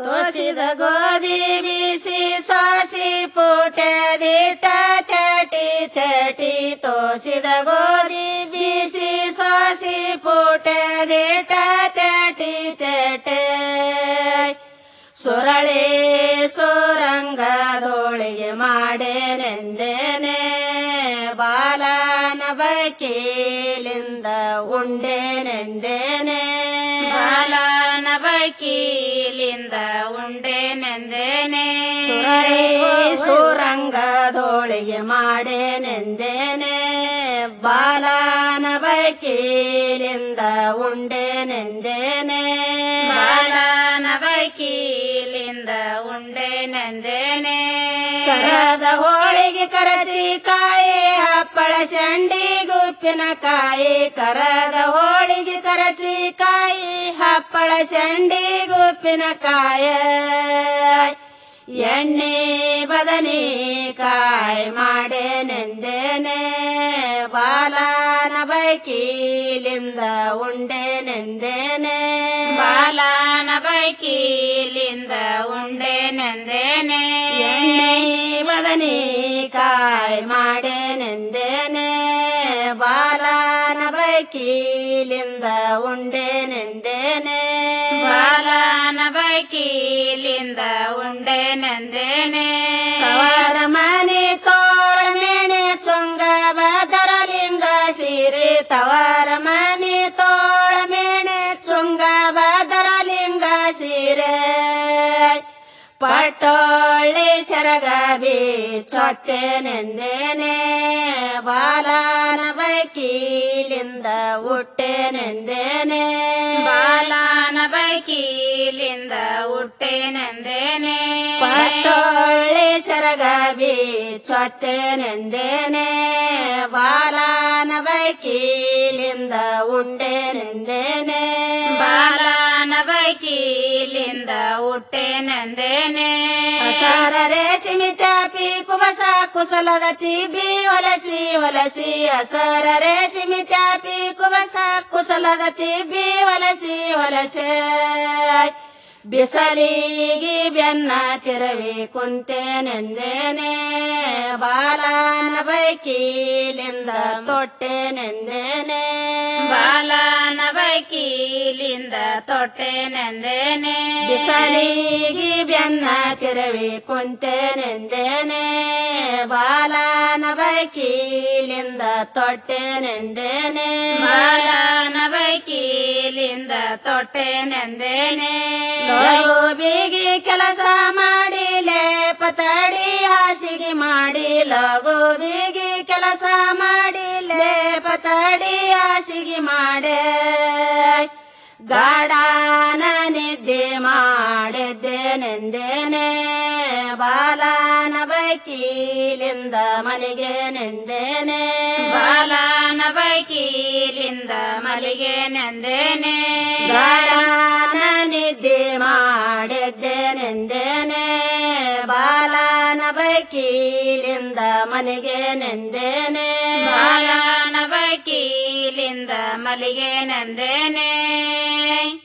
ತೋಸಿದ ಗೋಧಿ ಬೀಸಿ ಸೋಸಿ ಪುಟದಿಟ್ಟ ಚಟಿ ತಟಿ ತೋಸಿದ ಗೋಧಿ ಬೀಸಿ ಸೋಸಿ ಪುಟದಿಟ್ಟ ಚಟಿ ತಟೆ ಸುರಳಿ ಸುರಂಗದೊಳಗೆ ಮಾಡೇನೆಂದೇನೆ ಬಾಲನ ಬಕೀಲಿಂದ ಉಂಡೇನೆಂದೇನೆ ಬಾಲನ ಬೈಕೀಲಿಂದ ಉಂಡೆನೆಂದೇನೆ ಸುರಳಿ ಸುರಂಗದೊಳಗೆ ಮಾಡೇನೆಂದೇನೆ ಬಾಲನ ಬಕೀಲಿಂದ ಉಂಡೇನೆಂದೇನೆ ಬಾಲನ ಬೈಕೀಲಿಂದ ಉಂಡೆನೆಂದೇನೆ ಕರದ ಹೋಳಿಗೆ ಕರಚಿ ಕಾಯಿ ಹಪ್ಪಳ ಶಂಡಿ ಗುಪ್ಪಿನ ಕಾಯಿ ಕರದ ಹೋಳಿಗೆ ಕರಚಿ ಕಾಯಿ ಹಪ್ಪಳ ಶಂಡಿ ಗುಪ್ಪಿನ ಕಾಯ ಎಣ್ಣೆ ಬದನಿ ಕಾಯಿ ಮಾಡೇನೆಂದೇನೆ ಬಾಲನ ಬೈಕೀಲಿಂದ ಉಂಡೇನೆಂದೇನೆ ಬಾಲನ ಬೈಕೀಲಿಂದ ಉಂಡೆನೆಂದೇನೆ ಎಣ್ಣೆ ಬದನಿ ಕಾಯಿ ಮಾಡೇನೆಂದೇನೆ ಬಾಲನ ಬೈಕೀಲಿಂದ ಉಂಡೇನೆಂದೇನೆ ಬಾಲನ ಬೈಕೀಲಿಂದ ಉಂಡೆನೆಂದೇನೆ ಕವರ ಮನೆ ತೋಳ ಮೇಣೆ ಚೊಂಗ ಬದರಲಿಂಗ ಸೀರೆ ತವರ ಮನೆ ತೋಳ ಮೇಣೆ ಚೊಂಗ ಬದರಲಿಂಗ ಸೀರೆ ಪಟೋಳಿ ಸೆರಗಬಿ ಚೊತ್ತೇನೆಂದೇನೆ ಬಾಲನ ಬೈಕೀಲಿಂದ ಹುಟ್ಟೆನೆಂದೇನೆ ಬಾಲನ ಬೈಕೀಲಿಂದ ಹುಟ್ಟೆನೆಂದೇನೆ ಪಟ್ಟೊಳ್ಳಿ ಸೆರಗಬಿ ಚೊತ್ತೇನೆಂದೇನೆ ಬಾಲನ ಬೈಕೀಲಿಂದ ಉಂಡೇನೆಂದೇನೆ ಬಾಲನ ಬೈಕೀಲಿಂದ ಹುಟ್ಟೆನೆಂದೇನೆ ಹಸರ ರೇಷ್ಮಿ ತ್ಯಾಪಿ ಕುಬಸ ಕುಸಲದ ತಿಬಿ ಹೊಲಸಿ ಹೊಲಸಿ ಹಸರ ರೇಷ್ಮಿ ತ್ಯಾಪಿ ಕುಬಸ ಕುಸಲದ ತಿಬಿ ಹೊಲಸಿ ಹೊಲಸೆ ಬಿಸಲಿಗೆ ಬೆನ್ನ ತಿರವಿ ಕುಂತೇನೆಂದೇನೆ ಬಾಲನ ಬೈಕೀಲಿಂದ ತೊಟ್ಟೆನೆಂದೇನೆ ಬಾಲನ ಬೈಕೀಲಿಂದ ತೊಟ್ಟೆನೆಂದೇನೆ ಬಿಸಲಿಗೆ ಬೆನ್ನ ತಿರವಿ ಕುಂತೇನೆಂದೇನೆ ಬಾಲನ ಬೈಕೀಲಿಂದ ತೊಟ್ಟೆನೆಂದೇನೆ ಬಾಲನ ಬೈಕೀಲಿಂದ ತೊಟ್ಟೆನೆಂದೇನೆ ಲಘು ಬೀಗಿ ಕೆಲಸ ಮಾಡಿ ಲೇಪ ತಡಿ ಹಾಸಿಗೆ ಮಾಡಿ ಲಘು ಬೀಗಿ ಕೆಲಸ ಮಾಡಿ ಲೇಪ ತಡಿ ಹಾಸಿಗೆ ಮಾಡೆ ಗಾಢಾನ ನಿದ್ದೆ ಮಾಡಿದ್ದೇನೆಂದೇನೆ ಬಾಲನ ಬೈಕೀಲಿಂದ ಮನೆಗೆ ನೆಂದೇನೆ ಬಾಲನ ಬೈಕೀಲಿಂದ ಮಲಿಗೆನೆಂದೇನೆ ಗಾಢಾನ ನಿದ್ದೆ ಮಾಡಿದ್ದೇನೆಂದೇನೆ ಬಾಲನ ಬೈಕೀಲಿಂದ ಮನೆಗೆ ನೆಂದೇನೆ ಬಾಲನ ಬೈಕೀಲಿಂದ ಮಲಿಗೆನೆಂದೇನೆ